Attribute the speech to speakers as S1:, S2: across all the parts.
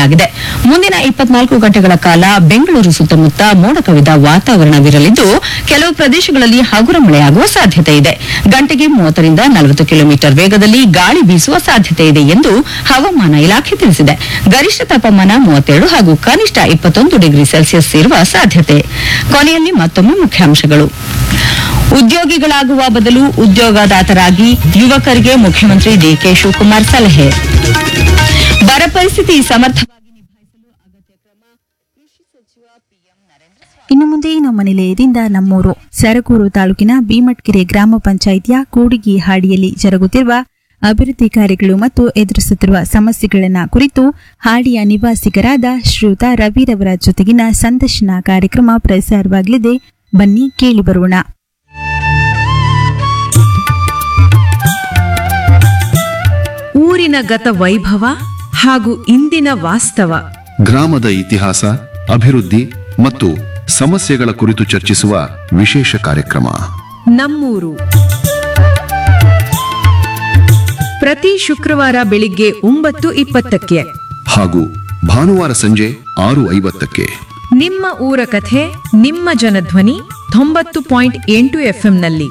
S1: ಮಳೆಯಾಗಿದೆ ಮುಂದಿನ ಇಪ್ಪತ್ನಾಲ್ಕು ಗಂಟೆಗಳ ಕಾಲ ಬೆಂಗಳೂರು ಸುತ್ತಮುತ್ತ ಮೋಡ ಕವಿದ ವಾತಾವರಣವಿರಲಿದ್ದು ಕೆಲವು ಪ್ರದೇಶಗಳಲ್ಲಿ ಹಗುರ ಮಳೆಯಾಗುವ ಸಾಧ್ಯತೆ ಇದೆ ಗಂಟೆಗೆ ಮೂವತ್ತರಿಂದ ನಲವತ್ತು ಕಿಲೋಮೀಟರ್ ವೇಗದಲ್ಲಿ ಗಾಳಿ ಬೀಸುವ ಸಾಧ್ಯತೆ ಇದೆ ಎಂದು ಹವಾಮಾನ ಇಲಾಖೆ ತಿಳಿಸಿದೆ ಗರಿಷ್ಠ ತಾಪಮಾನ ಮೂವತ್ತೆರಡು ಹಾಗೂ ಕನಿಷ್ಠ ಇಪ್ಪತ್ತೊಂದು ಡಿಗ್ರಿ ಸೆಲ್ಸಿಯಸ್ ಇರುವ ಸಾಧ್ಯತೆ ಕೊನೆಯಲ್ಲಿ ಮತ್ತೊಮ್ಮೆ ಮುಖ್ಯಾಂಶಗಳು ಉದ್ಯೋಗಿಗಳಾಗುವ ಬದಲು ಉದ್ಯೋಗದಾತರಾಗಿ ಯುವಕರಿಗೆ ಮುಖ್ಯಮಂತ್ರಿ ಡಿಕೆ ಶಿವಕುಮಾರ್ ಸಲಹೆ ಬರ ಪರಿಸ್ಥಿತಿ ಸಮರ್ಥವಾಗಿ ನಿಭಾಯಿಸಲು ಅಗತ್ಯ ಕ್ರಮ ಕೃಷಿ ಸಚಿವ ಪಿಎಂ ನರೇಂದ್ರ
S2: ಇನ್ನು ಮುಂದೆ ನಮ್ಮ ನಿಲಯದಿಂದ ನಮ್ಮೂರು ಸರಗೂರು ತಾಲೂಕಿನ ಭೀಮಟ್ಕೆರೆ ಗ್ರಾಮ ಪಂಚಾಯಿತಿಯ ಕೂಡಿಗಿ ಹಾಡಿಯಲ್ಲಿ ಜರುಗುತ್ತಿರುವ ಅಭಿವೃದ್ಧಿ ಕಾರ್ಯಗಳು ಮತ್ತು ಎದುರಿಸುತ್ತಿರುವ ಸಮಸ್ಯೆಗಳನ್ನ ಕುರಿತು ಹಾಡಿಯ ನಿವಾಸಿಗರಾದ ಶ್ರೀಯುತ ರವಿರವರ ಜೊತೆಗಿನ ಸಂದರ್ಶನ ಕಾರ್ಯಕ್ರಮ ಪ್ರಸಾರವಾಗಲಿದೆ ಬನ್ನಿ ಕೇಳಿ ಬರೋಣ
S3: ಊರಿನ ಗತ ವೈಭವ ಹಾಗೂ ಇಂದಿನ ವಾಸ್ತವ
S4: ಗ್ರಾಮದ ಇತಿಹಾಸ ಅಭಿವೃದ್ಧಿ ಮತ್ತು ಸಮಸ್ಯೆಗಳ ಕುರಿತು ಚರ್ಚಿಸುವ ವಿಶೇಷ ಕಾರ್ಯಕ್ರಮ
S3: ನಮ್ಮೂರು ಪ್ರತಿ ಶುಕ್ರವಾರ ಬೆಳಿಗ್ಗೆ ಒಂಬತ್ತು ಇಪ್ಪತ್ತಕ್ಕೆ
S4: ಹಾಗೂ ಭಾನುವಾರ ಸಂಜೆ ಆರು ಐವತ್ತಕ್ಕೆ
S3: ನಿಮ್ಮ ಊರ ಕಥೆ ನಿಮ್ಮ ಜನಧ್ವನಿ ತೊಂಬತ್ತು ಪಾಯಿಂಟ್ ಎಂಟು ಎಫ್ಎಂನಲ್ಲಿ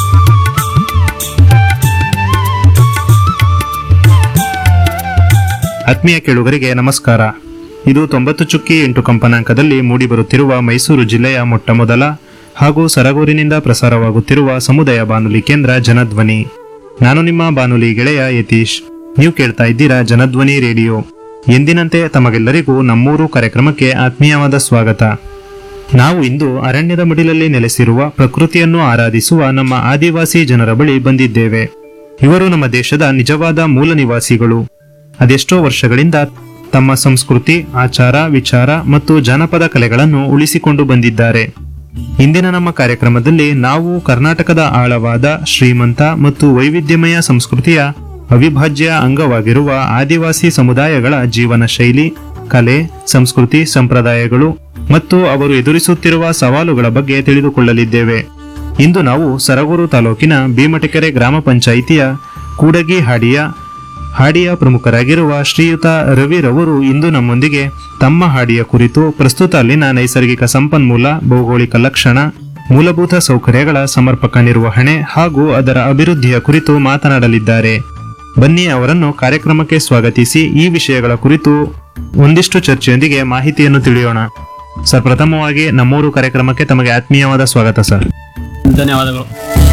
S5: ಆತ್ಮೀಯ ಕೇಳುಗರಿಗೆ ನಮಸ್ಕಾರ ಇದು ತೊಂಬತ್ತು ಚುಕ್ಕಿ ಎಂಟು ಕಂಪನಾಂಕದಲ್ಲಿ ಮೂಡಿಬರುತ್ತಿರುವ ಮೈಸೂರು ಜಿಲ್ಲೆಯ ಮೊಟ್ಟಮೊದಲ ಹಾಗೂ ಸರಗೂರಿನಿಂದ ಪ್ರಸಾರವಾಗುತ್ತಿರುವ ಸಮುದಾಯ ಬಾನುಲಿ ಕೇಂದ್ರ ಜನಧ್ವನಿ ನಾನು ನಿಮ್ಮ ಬಾನುಲಿ ಗೆಳೆಯ ಯತೀಶ್ ನೀವು ಕೇಳ್ತಾ ಇದ್ದೀರಾ ಜನಧ್ವನಿ ರೇಡಿಯೋ ಎಂದಿನಂತೆ ತಮಗೆಲ್ಲರಿಗೂ ನಮ್ಮೂರು ಕಾರ್ಯಕ್ರಮಕ್ಕೆ ಆತ್ಮೀಯವಾದ ಸ್ವಾಗತ ನಾವು ಇಂದು ಅರಣ್ಯದ ಮಡಿಲಲ್ಲಿ ನೆಲೆಸಿರುವ ಪ್ರಕೃತಿಯನ್ನು ಆರಾಧಿಸುವ ನಮ್ಮ ಆದಿವಾಸಿ ಜನರ ಬಳಿ ಬಂದಿದ್ದೇವೆ ಇವರು ನಮ್ಮ ದೇಶದ ನಿಜವಾದ ಮೂಲ ನಿವಾಸಿಗಳು ಅದೆಷ್ಟೋ ವರ್ಷಗಳಿಂದ ತಮ್ಮ ಸಂಸ್ಕೃತಿ ಆಚಾರ ವಿಚಾರ ಮತ್ತು ಜಾನಪದ ಕಲೆಗಳನ್ನು ಉಳಿಸಿಕೊಂಡು ಬಂದಿದ್ದಾರೆ ಇಂದಿನ ನಮ್ಮ ಕಾರ್ಯಕ್ರಮದಲ್ಲಿ ನಾವು ಕರ್ನಾಟಕದ ಆಳವಾದ ಶ್ರೀಮಂತ ಮತ್ತು ವೈವಿಧ್ಯಮಯ ಸಂಸ್ಕೃತಿಯ ಅವಿಭಾಜ್ಯ ಅಂಗವಾಗಿರುವ ಆದಿವಾಸಿ ಸಮುದಾಯಗಳ ಜೀವನ ಶೈಲಿ ಕಲೆ ಸಂಸ್ಕೃತಿ ಸಂಪ್ರದಾಯಗಳು ಮತ್ತು ಅವರು ಎದುರಿಸುತ್ತಿರುವ ಸವಾಲುಗಳ ಬಗ್ಗೆ ತಿಳಿದುಕೊಳ್ಳಲಿದ್ದೇವೆ ಇಂದು ನಾವು ಸರಗೂರು ತಾಲೂಕಿನ ಭೀಮಟಕೆರೆ ಗ್ರಾಮ ಪಂಚಾಯಿತಿಯ ಕೂಡಗಿ ಹಾಡಿಯ ಹಾಡಿಯ ಪ್ರಮುಖರಾಗಿರುವ ಶ್ರೀಯುತ ರವಿರವರು ಇಂದು ನಮ್ಮೊಂದಿಗೆ ತಮ್ಮ ಹಾಡಿಯ ಕುರಿತು ಪ್ರಸ್ತುತ ಅಲ್ಲಿನ ನೈಸರ್ಗಿಕ ಸಂಪನ್ಮೂಲ ಭೌಗೋಳಿಕ ಲಕ್ಷಣ ಮೂಲಭೂತ ಸೌಕರ್ಯಗಳ ಸಮರ್ಪಕ ನಿರ್ವಹಣೆ ಹಾಗೂ ಅದರ ಅಭಿವೃದ್ಧಿಯ ಕುರಿತು ಮಾತನಾಡಲಿದ್ದಾರೆ ಬನ್ನಿ ಅವರನ್ನು ಕಾರ್ಯಕ್ರಮಕ್ಕೆ ಸ್ವಾಗತಿಸಿ ಈ ವಿಷಯಗಳ ಕುರಿತು ಒಂದಿಷ್ಟು ಚರ್ಚೆಯೊಂದಿಗೆ ಮಾಹಿತಿಯನ್ನು ತಿಳಿಯೋಣ ಸರ್ ಪ್ರಥಮವಾಗಿ ನಮ್ಮೂರು ಕಾರ್ಯಕ್ರಮಕ್ಕೆ ತಮಗೆ ಆತ್ಮೀಯವಾದ ಸ್ವಾಗತ ಸರ್
S6: ಧನ್ಯವಾದಗಳು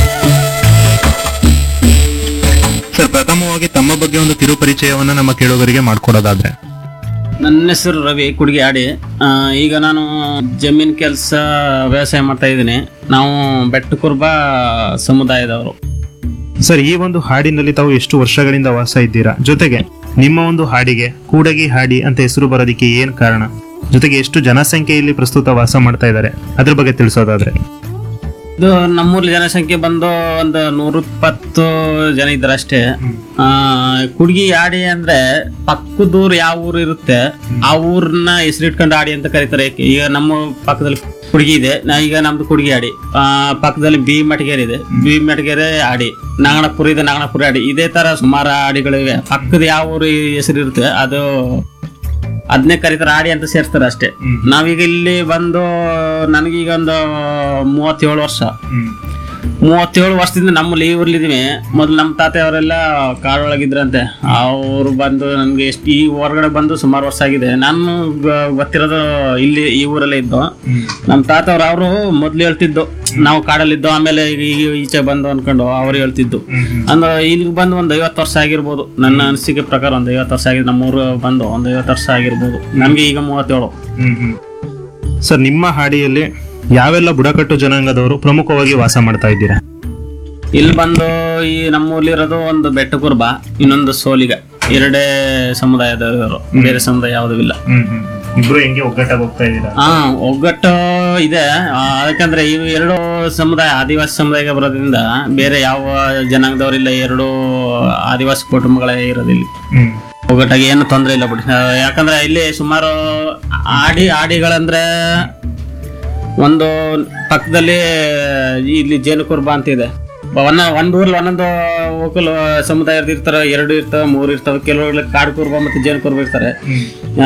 S5: ಸರ್ ಪ್ರಥಮವಾಗಿ ತಮ್ಮ ಬಗ್ಗೆ ಒಂದು ಕಿರುಪರಿಚಯವನ್ನ ನಮ್ಮ ಕೇಳುಗರಿಗೆ ಮಾಡಿಕೊಡೋದಾದ್ರೆ
S6: ನನ್ನ ಹೆಸರು ರವಿ ಕುಡ್ಗಿ ಆಡಿ ಆ, ಈಗ ನಾನು ಜಮೀನ್ ಕೆಲಸ ವ್ಯವಸಾಯ ಮಾಡ್ತಾ ಇದ್ದೀನಿ ನಾವು ಬೆಟ್ಟ ಕುರ್ಬ ಸಮುದಾಯದವರು
S5: ಸರ್ ಈ ಒಂದು ಹಾಡಿನಲ್ಲಿ ತಾವು ಎಷ್ಟು ವರ್ಷಗಳಿಂದ ವಾಸ ಇದ್ದೀರಾ ಜೊತೆಗೆ ನಿಮ್ಮ ಒಂದು ಹಾಡಿಗೆ ಕೂಡಗಿ ಹಾಡಿ ಅಂತ ಹೆಸರು ಬರೋದಕ್ಕೆ ಏನ್ ಕಾರಣ ಜೊತೆಗೆ ಎಷ್ಟು ಜನಸಂಖ್ಯೆ ಇಲ್ಲಿ ಪ್ರಸ್ತುತ ವಾಸ ಮಾಡ್ತಾ ಇದ್ದಾರೆ ಅದ್ರ ಬಗ್ಗೆ ತಿಳಿಸೋದಾದ್ರೆ
S6: ಇದು ನಮ್ಮೂರಲ್ಲಿ ಜನಸಂಖ್ಯೆ ಬಂದು ಒಂದು ನೂರ ಇಪ್ಪತ್ತು ಜನ ಇದ್ದಾರೆ ಅಷ್ಟೇ ಆ, ಕುಡ್ಗಿ ಆಡಿ ಅಂದ್ರೆ ಪಕ್ಕದೂರು ಯಾವ ಊರು ಇರುತ್ತೆ ಆ ಊರನ್ನ ಹೆಸರಿಟ್ಕೊಂಡು ಆಡಿ ಅಂತ ಕರೀತಾರೆ ಈಗ ನಮ್ಮ ಪಕ್ಕದಲ್ಲಿ ಕುಡ್ಗಿ ಇದೆ ನಾ- ಈಗ ನಮ್ದು ಕುಡ್ಗಿ ಆಡಿ ಆ, ಪಕ್ಕದಲ್ಲಿ ಬಿ ಮಟಗೇರಿ ಇದೆ ಬಿ ಮಟಗೇರಿ ಆಡಿ ನಾಗಣಪುರ ಇದೆ ನಾಗಣಪುರ ಆಡಿ ಇದೇ ತರ ಸುಮಾರು ಆಡಿಗಳಿವೆ ಪಕ್ಕದ ಯಾವ ಊರು ಹೆಸರು ಇರುತ್ತೆ ಅದು ಅದನ್ನೇ ಕರೀತಾರೆ ಆಡಿ ಅಂತ ಸೇರ್ತಾರೆ ಅಷ್ಟೇ ನಾವೀಗ ಇಲ್ಲಿ ಬಂದು ನನಗೀಗ ಒಂದು ಮೂವತ್ತೇಳು ವರ್ಷ ಮೂವತ್ತೇಳು ವರ್ಷದಿಂದ ನಮ್ಮಲ್ಲಿ ಊರ್ಲಿದೀವಿ ಮೊದಲು ನಮ್ಮ ತಾತೆಯವರೆಲ್ಲ ಕಾಡೊಳಗಿದ್ರಂತೆ ಅವರು ಬಂದು ನನಗೆ ಎಷ್ಟು ಈ ಹೊರಗಡೆ ಬಂದು ಸುಮಾರು ವರ್ಷ ಆಗಿದೆ ನಾನು ಗ- ಗೊತ್ತಿರೋದು ಇಲ್ಲಿ ಈ ಊರಲ್ಲೇ ಇದ್ದು ನಮ್ಮ ತಾತವ್ರು ಅವರು ಮೊದ್ಲು ಹೇಳ್ತಿದ್ದು ನಾವು ಕಾಡಲ್ಲಿದ್ದು ಆಮೇಲೆ ಈಗ ಈಗ ಈಚೆ ಬಂದು ಅನ್ಕೊಂಡು ಅವ್ರು ಹೇಳ್ತಿದ್ದು ಅಂದ್ರೆ ಇಲ್ಲಿಗೆ ಬಂದು ಒಂದು ಐವತ್ತು ವರ್ಷ ಆಗಿರ್ಬೋದು ನನ್ನ ಅನಿಸಿಕೆ ಪ್ರಕಾರ ಒಂದು ಐವತ್ತು ವರ್ಷ ಆಗಿದೆ ನಮ್ಮೂರು ಬಂದು ಒಂದು ಐವತ್ತು ವರ್ಷ ಆಗಿರ್ಬೋದು ನನಗೆ ಈಗ ಮೂವತ್ತೇಳು
S5: ಸರ್ ನಿಮ್ಮ ಹಾಡಿಯಲ್ಲಿ ಯಾವೆಲ್ಲ ಬುಡಕಟ್ಟು ಜನಾಂಗದವರು ಪ್ರಮುಖವಾಗಿ ವಾಸ ಮಾಡ್ತಾ ಇದ್ದೀರಾ
S6: ಇಲ್ಲಿ ಬಂದು ಈ ನಮ್ಮೂರ್ಲಿರೋದು ಒಂದು ಬೆಟ್ಟ ಕುರ್ಬ ಇನ್ನೊಂದು ಸೋಲಿಗ ಎರಡೇ ಸಮುದಾಯದವರು ಬೇರೆ ಸಮುದಾಯ ಯಾವುದೂ ಇಲ್ಲ
S5: ಇಬ್ರು ಹೆಂಗೆ ಒಗ್ಗಟ್ಟಾಗಿ ಹೋಗ್ತಾ ಇದ್ದೀರಾ
S6: ಹಾ ಒಗ್ಗಟ್ಟು ಇದೆ ಆ, ಅದಕ್ಕಂದ್ರೆ ಇವು ಎರಡು ಸಮುದಾಯ ಆದಿವಾಸಿ ಸಮುದಾಯಕ್ಕೆ ಬರೋದ್ರಿಂದ ಬೇರೆ ಯಾವ ಜನಾಂಗದವರಿಲ್ಲ ಎರಡು ಆದಿವಾಸಿ ಕುಟುಂಬಗಳೇ ಇರೋದಿಲ್ಲ ಒಗ್ಗಟ್ಟಾಗಿ ಏನು ತೊಂದರೆ ಇಲ್ಲ ಬಿಡಿ ಆ, ಯಾಕಂದ್ರೆ ಇಲ್ಲಿ ಸುಮಾರು ಆಡಿ ಆಡಿಗಳಂದ್ರೆ ಒಂದು ಪಕ್ಕದಲ್ಲಿ ಇಲ್ಲಿ ಜೇನು ಕುರ್ಬ ಅಂತ ಇದೆ ಒಂದ ಒಂದ್ ಊರ್ಲಿ ಒಂದೊಂದು ಒಕ್ಕಲು ಸಮುದಾಯದ ಇರ್ತಾರ ಎರಡು ಇರ್ತಾವ ಮೂರು ಇರ್ತಾವ ಕೆಲವರು ಕಾಡು ಕುರ್ಬ ಮತ್ತೆ ಜೇನು ಕುರ್ಬ ಇರ್ತಾರೆ